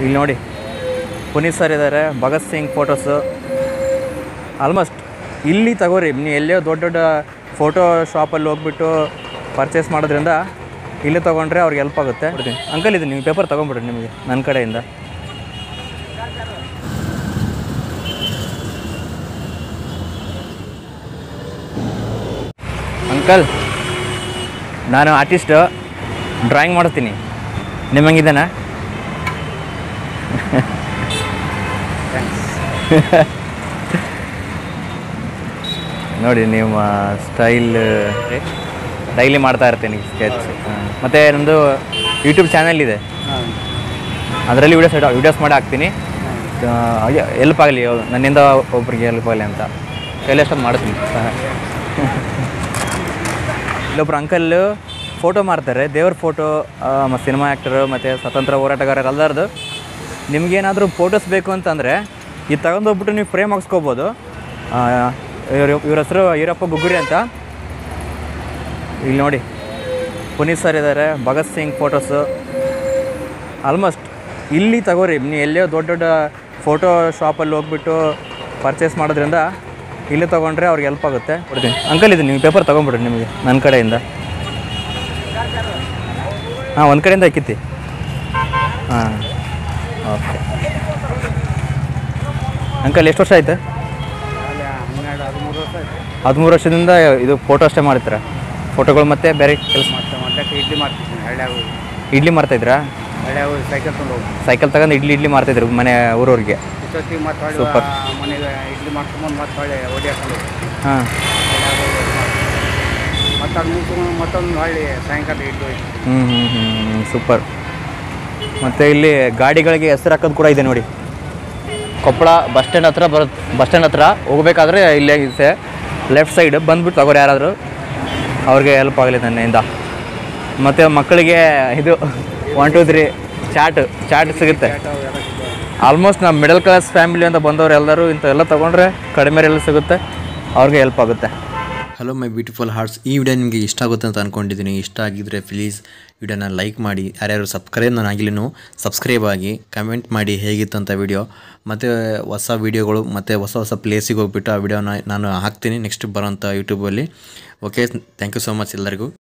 ಇಲ್ಲಿ ನೋಡಿ ಪುನೀತ್ ಸರ್ ಇದ್ದಾರೆ ಭಗತ್ ಸಿಂಗ್ ಫೋಟೋಸು ಆಲ್ಮೋಸ್ಟ್ ಇಲ್ಲಿ ತಗೋರಿ ನೀವು ಎಲ್ಲೋ ದೊಡ್ಡ ದೊಡ್ಡ ಫೋಟೋ ಶಾಪಲ್ಲಿ ಹೋಗ್ಬಿಟ್ಟು ಪರ್ಚೇಸ್ ಮಾಡೋದ್ರಿಂದ ಇಲ್ಲಿ ತೊಗೊಂಡ್ರೆ ಅವ್ರಿಗೆ ಹೆಲ್ಪ್ ಆಗುತ್ತೆ ಕೊಡ್ತೀನಿ ಅಂಕಲ್ ಇದು ನೀವು ಪೇಪರ್ ತೊಗೊಂಬಿಡ್ರಿ ನಿಮಗೆ ನನ್ನ ಕಡೆಯಿಂದ ಅಂಕಲ್ ನಾನು ಆರ್ಟಿಸ್ಟು ಡ್ರಾಯಿಂಗ್ ಮಾಡ್ತೀನಿ ನಿಮ್ಮಂಗಿದ್ದಾನಾ ನೋಡಿ ನಿಮ್ಮ ಸ್ಟೈಲ್ ಡೈಲಿ ಮಾಡ್ತಾ ಇರ್ತೀನಿ ಸ್ಕೆಚ್ ಮತ್ತು ನಮ್ಮದು ಯೂಟ್ಯೂಬ್ ಚಾನಲ್ ಇದೆ ಅದರಲ್ಲಿ ವೀಡಿಯೋಸ್ ವೀಡಿಯೋಸ್ ಮಾಡಿ ಹಾಕ್ತೀನಿ ಎಲ್ಪ್ ಆಗಲಿ ನನ್ನಿಂದ ಒಬ್ರಿಗೆ ಹೆಲ್ಪ್ ಆಗಲಿ ಅಂತ ಕೈಲಷ್ಟೊಂದು ಮಾಡ್ತೀನಿ ಇಲ್ಲೊಬ್ರು ಅಂಕಲ್ಲು ಫೋಟೋ ಮಾರ್ತಾರೆ ದೇವ್ರ ಫೋಟೋ ಮತ್ತು ಸಿನಿಮಾ ಆ್ಯಕ್ಟರು ಮತ್ತು ಸ್ವತಂತ್ರ ಹೋರಾಟಗಾರರು ಎಲ್ಲರದು ನಿಮ್ಗೇನಾದರೂ ಫೋಟೋಸ್ ಬೇಕು ಅಂತಂದರೆ ಇದು ತಗೊಂಡೋಗ್ಬಿಟ್ಟು ನೀವು ಫ್ರೇಮ್ ಹಾಕ್ಸ್ಕೊಬೋದು ಆ, ಇವ್ರ ಇವ್ರ ಹೆಸರು ಈರಪ್ಪ ಗುಗ್ಗುರಿ ಅಂತ ಇಲ್ಲಿ ನೋಡಿ ಪುನೀತ್ ಸರ್ ಇದ್ದಾರೆ ಭಗತ್ ಸಿಂಗ್ ಫೋಟೋಸು ಆಲ್ಮೋಸ್ಟ್ ಇಲ್ಲಿ ತಗೋರಿ ನೀವು ಎಲ್ಲೋ ದೊಡ್ಡ ದೊಡ್ಡ ಫೋಟೋ ಶಾಪಲ್ಲಿ ಹೋಗ್ಬಿಟ್ಟು ಪರ್ಚೇಸ್ ಮಾಡೋದ್ರಿಂದ ಇಲ್ಲಿ ತೊಗೊಂಡ್ರೆ ಅವ್ರಿಗೆ ಹೆಲ್ಪ್ ಆಗುತ್ತೆ ಕೊಡ್ತೀನಿ ಅಂಕಲ್ ಇದು ನೀವು ಪೇಪರ್ ತೊಗೊಂಬಿಡ್ರಿ ನಿಮಗೆ ನನ್ನ ಕಡೆಯಿಂದ ಹಾಂ ಒಂದು ಕಡೆಯಿಂದ ಇಕ್ಕಿತ್ತಿ ಹಾಂ ಓಕೆ ಅಂಕಲ್ ಎಷ್ಟು ವರ್ಷ ಆಯ್ತು ಹನ್ನೆರಡು ಹದಿಮೂರು ವರ್ಷ ಆಯ್ತು ಹದಿಮೂರು ವರ್ಷದಿಂದ ಇದು ಫೋಟೋ ಅಷ್ಟೇ ಮಾಡ್ತೀರಾ ಫೋಟೋಗಳು ಮತ್ತೆ ಬೇರೆ ಕೆಲಸ ಮತ್ತೆ ಮೊದಲಕ್ಕೆ ಇಡ್ಲಿ ಮಾಡ್ತಿದ್ದೀನಿ ಹಳ್ಳ್ಯಾಗ ಇಡ್ಲಿ ಮಾಡ್ತಾಯಿದ್ರಾ ಹಳ್ಳ್ಯಾಗ ಹೋಗಿ ಸೈಕಲ್ ತೊಗೊಂಡು ಹೋಗಿ ಸೈಕಲ್ ತಗೊಂಡು ಇಡ್ಲಿ ಇಡ್ಲಿ ಮಾಡ್ತಾಯಿದ್ರು ಮನೆ ಊರವ್ರಿಗೆ ಇಷ್ಟೊತ್ತಿಗೆ ಮತ್ತೆ ಹೊಳ್ಳಿ Super. ಆ ಮನೆಗೆ ಇಡ್ಲಿ ಮಾಡ್ಕೊಂಬಂದು ಮತ್ತೆ ಹೊಳ್ಳಿ ಒಡಿ ಹಾಕೊಂಡು ಹೋಗಿ ಹಾಂ ಹಳ್ಳ್ಯಾಗ ಹೋಗಿ ಮತ್ತೆ ಅದು ಮುಗಿಸ್ಕೊಂಡು ಮತ್ತೊಂದು ಹೊಳ್ಳಿ ಸಾಯಂಕಾಲ ಇಡ್ಲಿ ಹೋಯ್ತು ಹ್ಞೂ ಹ್ಞೂ ಹ್ಞೂ ಸೂಪರ್ ಮತ್ತು ಇಲ್ಲಿ ಗಾಡಿಗಳಿಗೆ ಹೆಸರು ಹಾಕೋದು ಕೂಡ ಇದೆ ನೋಡಿ ಕೊಪ್ಪಳ ಬಸ್ ಸ್ಟ್ಯಾಂಡ್ ಹತ್ರ ಬರುತ್ತೆ ಬಸ್ ಸ್ಟ್ಯಾಂಡ್ ಹತ್ರ ಹೋಗ್ಬೇಕಾದ್ರೆ ಇಲ್ಲೇ ಇದೆ ಲೆಫ್ಟ್ ಸೈಡ್ ಬಂದ್ಬಿಟ್ಟು ತಗೋರಿ ಯಾರಾದರೂ ಅವ್ರಿಗೆ ಹೆಲ್ಪ್ ಆಗಲಿ ನನ್ನಿಂದ ಮತ್ತು ಮಕ್ಕಳಿಗೆ ಇದು one two three chat chat ಸಿಗುತ್ತೆ ಆಲ್ಮೋಸ್ಟ್ ನಮ್ಮ ಮಿಡಲ್ ಕ್ಲಾಸ್ ಫ್ಯಾಮಿಲಿ ಅಂತ ಬಂದವರು ಎಲ್ಲರೂ ಇಂಥವೆಲ್ಲ ತೊಗೊಂಡ್ರೆ ಕಡಿಮೆ ರೇಲ್ ಸಿಗುತ್ತೆ ಅವ್ರಿಗೆ ಹೆಲ್ಪ್ ಆಗುತ್ತೆ ಹಲೋ ಮೈ ಬ್ಯೂಟಿಫುಲ್ ಹಾರ್ಟ್ಸ್ ಈ ವಿಡಿಯೋ ನಿಮಗೆ ಇಷ್ಟ ಆಗುತ್ತೆ ಅಂತ ಅಂದ್ಕೊಂಡಿದ್ದೀನಿ ಇಷ್ಟ ಆಗಿದ್ದರೆ ಪ್ಲೀಸ್ ವಿಡಿಯೋನ ಲೈಕ್ ಮಾಡಿ ಯಾರ್ಯಾರು ಸಬ್ಸ್ಕ್ರೈಬ್ ನಾನು ಆಗಿಲ್ಲೂ ಸಬ್ಸ್ಕ್ರೈಬ್ ಆಗಿ ಕಮೆಂಟ್ ಮಾಡಿ ಹೇಗಿತ್ತು ಅಂತ ವಿಡಿಯೋ ಮತ್ತು ಹೊಸ ವೀಡಿಯೋಗಳು ಮತ್ತು ಹೊಸ ಹೊಸ ಪ್ಲೇಸಿಗೆ ಹೋಗ್ಬಿಟ್ಟು ಆ ವಿಡಿಯೋನ ನಾನು ಹಾಕ್ತೀನಿ ನೆಕ್ಸ್ಟ್ ಬರೋಂಥ ಯೂಟ್ಯೂಬಲ್ಲಿ okay thank you so much ಎಲ್ಲರಿಗೂ